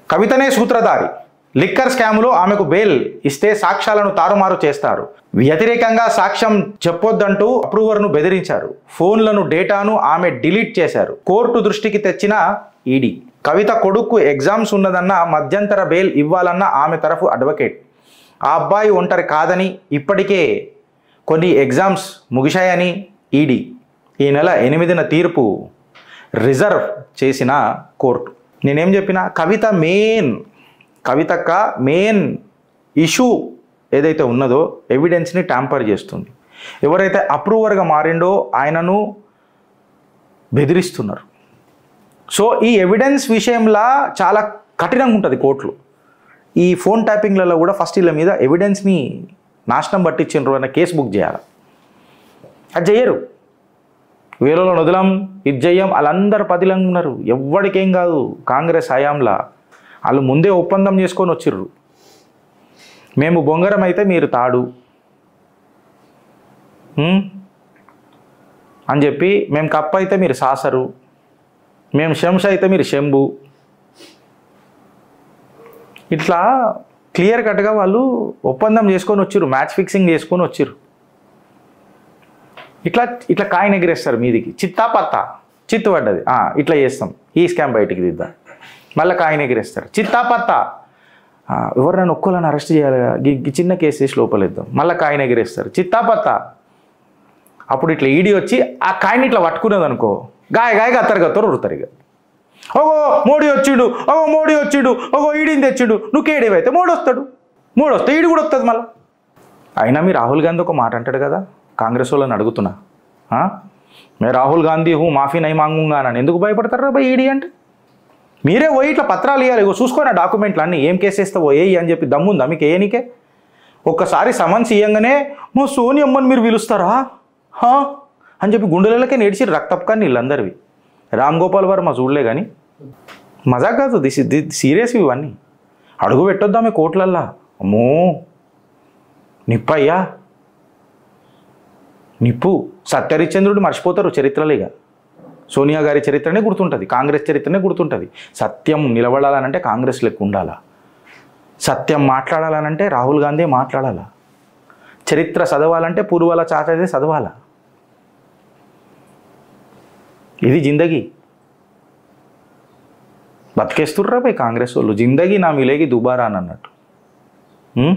కవితనే సూత్రధారి లిక్కర్ స్కాములో ఆమెకు బెయిల్ ఇస్తే సాక్ష్యాలను తారుమారు చేస్తారు వ్యతిరేకంగా సాక్ష్యం చెప్పొద్దంటూ అప్రూవర్ను బెదిరించారు ఫోన్లను డేటాను ఆమె డిలీట్ చేశారు కోర్టు దృష్టికి తెచ్చిన ఈడీ కవిత కొడుకు ఎగ్జామ్స్ ఉన్నదన్న మధ్యంతర బెయిల్ ఇవ్వాలన్న ఆమె తరఫు అడ్వకేట్ ఆ అబ్బాయి ఒంటరి కాదని ఇప్పటికే కొన్ని ఎగ్జామ్స్ ముగిశాయని ఈడీ ఈ నెల ఎనిమిదిన తీర్పు రిజర్వ్ చేసిన కోర్టు నేనేం చెప్పిన కవిత మెయిన్ కవితక్క మెయిన్ ఇష్యూ ఏదైతే ఉన్నదో ఎవిడెన్స్ని ట్యాంపర్ చేస్తుంది ఎవరైతే అప్రూవర్గా మారిండో ఆయనను బెదిరిస్తున్నారు సో ఈ ఎవిడెన్స్ విషయంలో చాలా కఠినంగా ఉంటుంది కోర్టులు ఈ ఫోన్ ట్యాపింగ్లలో కూడా ఫస్ట్ వీళ్ళ మీద ఎవిడెన్స్ని నాశనం పట్టించిండ్రు అన్న కేసు బుక్ చేయాలి అది చెయ్యరు వేరేలో వదిలాం ఇది చెయ్యం వాళ్ళందరూ పదిలంగా ఉన్నారు ఎవ్వడికేం కాదు కాంగ్రెస్ హయాంలా వాళ్ళు ముందే ఒప్పందం చేసుకొని వచ్చిర్రు మేము బొంగరం అయితే మీరు తాడు హ్మ్? అని చెప్పి మేము కప్ప అయితే మీరు సాసరు మేము శంష అయితే మీరు శంభు ఇట్లా క్లియర్ కట్గా వాళ్ళు ఒప్పందం చేసుకొని వచ్చిర్రు మ్యాచ్ ఫిక్సింగ్ చేసుకొని వచ్చిర్రు ఇట్లా ఇట్లా కాయిన్ ఎగిరేస్తారు మీదికి చిత్తా పత్తా చిత్తు పడ్డది ఆ, ఇట్లా చేస్తాం ఈ స్కామ్ బయటికి దిద్దాం మళ్ళీ కాయిన్ ఎగిరేస్తారు చిత్తా పత్తా ఆ, ఎవరినైనా ఒక్కళ్ళని అరెస్ట్ చేయాలి గి- గి చిన్న కేసు వేసి లోపలేద్దాం మళ్ళీ కాయిన్ ఎగిరేస్తారు చిత్తా పత్తా అప్పుడు ఇట్లా ఈడి వచ్చి ఆ కాయిన్ ఇట్లా పట్టుకున్నది అనుకో గాయ గాయగా అత్తరు కత్తరు ఉరుతారు ఇక ఓగో మోడీ వచ్చిండు ఓగో మోడీ వచ్చిండు ఓగో ఈడిని తెచ్చిండు నువ్వు కేడివైతే మోడీ వస్తాడు మోడీ వస్తే ఈడు కూడా వస్తుంది మళ్ళీ అయినా మీ రాహుల్ గాంధీ ఒక మాట అంటాడు కదా కాంగ్రెస్ వాళ్ళని అడుగుతున్నా ఆ? మే రాహుల్ గాంధీ హూ మాఫీ నై మాంగుంగా అని ఎందుకు భయపడతారా బై ఈడీ అంటే మీరే పోయి ఇట్లా పత్రాలు ఇవ్వాలి ఇగో చూసుకోండి ఆ డాక్యుమెంట్లు అన్నీ ఏం కేసు వేస్తావో ఏయి అని చెప్పి దమ్ముందా మీకు ఏయనికే ఒక్కసారి సమన్స్ ఇయ్యంగానే మా సోని అమ్మని మీరు పిలుస్తారా హా అని చెప్పి గుండెలకే నేడిచి రక్తపు కానీ వీళ్ళందరివి రామ్ గోపాల్ వర్మ చూడలే కానీ మజాక్ కాదు దిస్ ది సీరియస్ ఇవన్నీ అడుగు పెట్టొద్దామే కోట్లల్లా అమ్మో నిప్పయ్యా నిప్పు సత్యరిచంద్రుడు మర్చిపోతారు చరిత్రలేగా సోనియా గారి చరిత్రనే గుర్తుంటుంది కాంగ్రెస్ చరిత్రనే గుర్తుంటుంది సత్యం నిలబడాలనంటే కాంగ్రెస్ లెక్క ఉండాలా సత్యం మాట్లాడాలనంటే రాహుల్ గాంధీ మాట్లాడాలా చరిత్ర చదవాలంటే పూర్వాల చాచదే చదవాలా ఇది జిందగీ బతికేస్తుర్రా పోయి కాంగ్రెస్ వాళ్ళు జిందగీ నా మిలేగి దుబారా అని అన్నట్టు ఉం?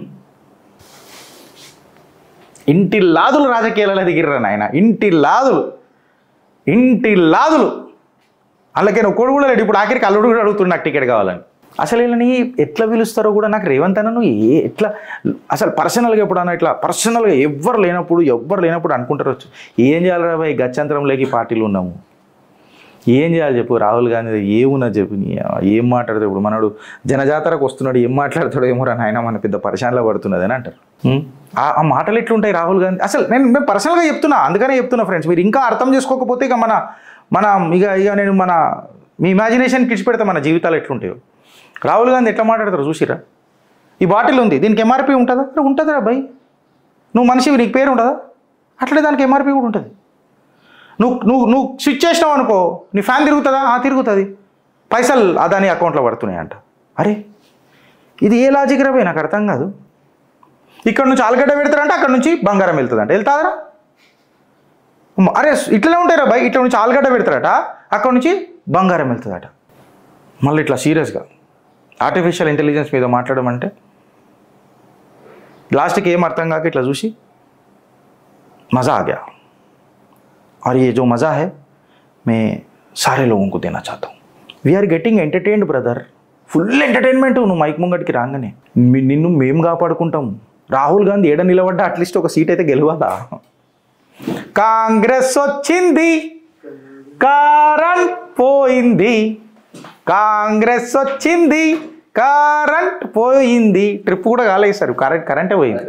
ఇంటి లాదులు రాజకీయాలలో దిగిర్రా నాయన ఇంటి లాదులు ఇంటి లాదులు అందుకే ఒక్కడు కూడా లేడు ఇప్పుడు ఆఖరికి అల్లుడు కూడా అడుగుతున్నా నాకు టికెట్ కావాలని అసలు వీళ్ళని ఎట్లా పిలుస్తారో కూడా నాకు రేవంత్ అన్నను ఏ ఎట్లా అసలు పర్సనల్గా ఎప్పుడన్నా ఇట్లా పర్సనల్గా ఎవ్వరు లేనప్పుడు ఎవ్వరు లేనప్పుడు అనుకుంటారు వచ్చు ఏం చేయాలి భయ్ గచ్చంతరం లేకి పార్టీలు ఉన్నాము ఏం చేయాలి చెప్పు రాహుల్ గాంధీ ఏమున్నది చెప్పు నీ ఏం మాట్లాడతాడు ఇప్పుడు మనడు జనజాతరకు వస్తున్నాడు ఏం మాట్లాడతాడో ఏమో రా నాయన మన పెద్ద పరిశానలో పడుతున్నది అని అంటారు హ్మ్? ఆ ఆ మాటలు ఎట్లుంటాయి రాహుల్ గాంధీ అసలు నేను మేము పర్సనల్గా చెప్తున్నా అందుకనే చెప్తున్నా ఫ్రెండ్స్ మీరు ఇంకా అర్థం చేసుకోకపోతే ఇక మన మన ఇక ఇక నేను మన మీ ఇమాజినేషన్ కిడ్స్ పెడితే మన జీవితాలు ఎట్లుంటాయో రాహుల్ గాంధీ ఎట్లా మాట్లాడతారు చూసిరా ఈ బాటిల్ ఉంది దీనికి ఎంఆర్పి ఉంటుందా అరే ఉంటుందిరా భయ్ నువ్వు మనిషివి నీకు పేరు ఉంటుందా అట్లే దానికి ఎంఆర్పి కూడా ఉంటుంది నువ్వు నువ్వు నువ్వు స్విచ్ చేసినావు అనుకో నీ ఫ్యాన్ తిరుగుతుందా ఆ తిరుగుతుంది పైసలు అదాని అకౌంట్లో పడుతున్నాయి అంట అరే ఇది ఏ లాజిక్ రా భయ్ నాకు అర్థం కాదు ఇక్కడ నుంచి ఆలుగడ్డ పెడతారంటే అక్కడ నుంచి బంగారం వెళ్తుందంట వెళ్తాదరా అమ్మ, అరే ఇట్లనే ఉంటాయి రా భయ్ ఇట్లా నుంచి ఆలుగడ్డ పెడతారట అక్కడ నుంచి బంగారం వెళ్తుందట మళ్ళీ ఇట్లా సీరియస్గా ఆర్టిఫిషియల్ ఇంటెలిజెన్స్ మీద మాట్లాడమంటే లాస్ట్కి ఏం అర్థం కాక ఇట్లా చూసి మज़ा आ गया और ये जो मज़ा है मैं सारे लोगों को देना चाहता हूँ we're getting entertained brother full entertainment నువ్వు మైక్ ముంగటికి రాగానే మీ- నిన్ను మేము కాపాడుకుంటాం రాహుల్ గాంధీ ఏడ నిలబడ్డా అట్లీస్ట్ ఒక సీట్ అయితే గెలవాలా కాంగ్రెస్ వచ్చింది కరెంట్ పోయింది కాంగ్రెస్ వచ్చింది కరెంట్ పోయింది ట్రిప్ కూడా కాలేసారు కరెంట్ కరెంటే పోయింది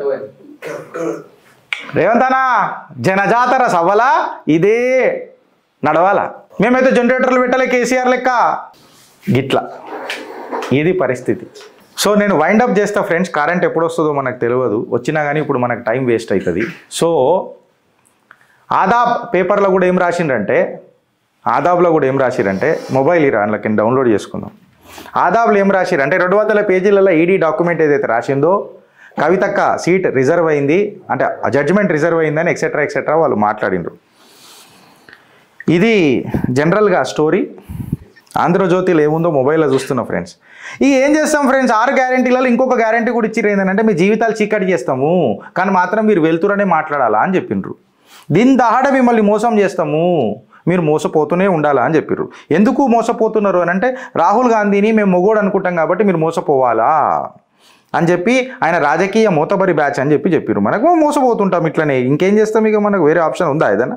రేవంత్ అన్న జనజాతర సభల ఇదే నడవాలా మేమైతే జనరేటర్లు పెట్టాలి కేసీఆర్ లెక్క గిట్లా ఇది పరిస్థితి సో నేను వైండ్ అప్ చేస్తా ఫ్రెండ్స్ కరెంట్ ఎప్పుడు వస్తుందో మనకు తెలియదు వచ్చినా కానీ ఇప్పుడు మనకు టైం వేస్ట్ అవుతుంది సో ఆదాబ్ పేపర్లో కూడా ఏం రాసిండ్రంటే ఆదాబ్లో కూడా ఏం రాసిరంటే మొబైల్ ఇరా అందులోకి డౌన్లోడ్ చేసుకుందాం ఆదాబులు ఏం రాసిరు అంటే రెండు వందల పేజీలలో ఈడీ డాక్యుమెంట్ ఏదైతే రాసిందో కవితక్క సీట్ రిజర్వ్ అయింది అంటే జడ్జిమెంట్ రిజర్వ్ అయిందని ఎక్సెట్రా ఎక్సెట్రా వాళ్ళు మాట్లాడినరు ఇది జనరల్గా స్టోరీ ఆంధ్రజ్యోతిలో ఏముందో మొబైల్లో చూస్తున్నా ఫ్రెండ్స్ ఈ ఏం చేస్తాం ఫ్రెండ్స్ ఆరు గ్యారంటీలలో ఇంకొక గ్యారంటీ కూడా ఇచ్చిర్రు ఏంటంటే మీ జీవితాలు చీకటి చేస్తాము కానీ మాత్రం మీరు వెళ్తురనే మాట్లాడాలా అని చెప్పిండ్రు దీని దహాడ మిమ్మల్ని మోసం చేస్తాము మీరు మోసపోతూనే ఉండాలా అని చెప్పిర్రు ఎందుకు మోసపోతున్నారు అని అంటే రాహుల్ గాంధీని మేము మొగోడు అనుకుంటాం కాబట్టి మీరు మోసపోవాలా అని చెప్పి ఆయన రాజకీయ మూతబరి బ్యాచ్ అని చెప్పి చెప్పిర్రు మనకు మోసపోతుంటాం ఇట్లనే ఇంకేం చేస్తాం ఇక మనకు వేరే ఆప్షన్ ఉందా ఏదైనా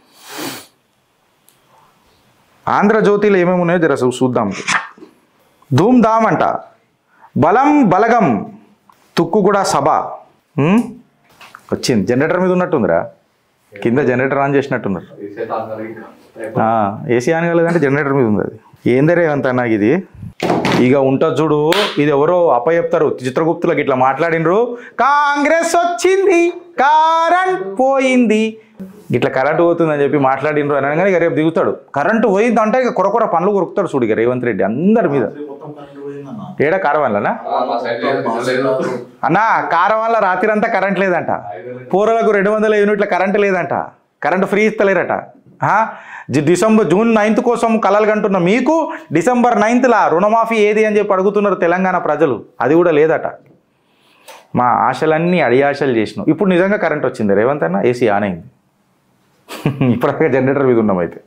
ఆంధ్రజ్యోతిలో ఏమేమి ఉన్నాయో జర చూ- చూద్దాం ధూమ్ ధామ్ అంట బలం బలగం తుక్కు కూడా సభ ఉమ్? వచ్చింది జనరేటర్ మీద ఉన్నట్టుందిరా కింద జనరేటర్ ఆన్ చేసినట్టున్నారు ఆ, ఏసీ ఆన్ కాలేదంటే జనరేటర్ మీద ఉంది అది ఏందరే అంత నాకు ఇది ఇక ఉంటుంది చూడు ఇది ఎవరో అప్పచెప్తారు చిత్రగుప్తులకు ఇట్లా మాట్లాడినరు కాంగ్రెస్ వచ్చింది కరెంట్ పోయింది ఇట్లా కరెంట్ పోతుందని చెప్పి మాట్లాడినరు అని అనగానే ఇక రేపు దిగుతాడు కరెంటు పోయింది అంటే ఇక కొరకొర పనులు కొరుకుతాడు చూడు ఇక రేవంత్ రెడ్డి అందరి మీద మొత్తం కరెంట్ పోయిందన్న ఏడ కారవాళ్ళనా అన్నా కారవాళ్ళ రాత్రి అంతా కరెంట్ లేదంట పూరలకు రెండు వందల యూనిట్ల కరెంట్ లేదంట కరెంట్ ఫ్రీ ఇస్తలేరట ఆ? జి- డిసెంబర్ జూన్ నైన్త్ కోసం కలలు కంటున్న మీకు డిసెంబర్ నైన్త్లా రుణమాఫీ ఏది అని చెప్పి అడుగుతున్నారు తెలంగాణ ప్రజలు అది కూడా లేదట మా ఆశలన్నీ అడియాశలు చేసినాం ఇప్పుడు నిజంగా కరెంట్ వచ్చింది రేవంత్ అన్న ఏసీ ఆన్ అయింది ఇప్పటికే జనరేటర్ మీద ఉన్నాం అయితే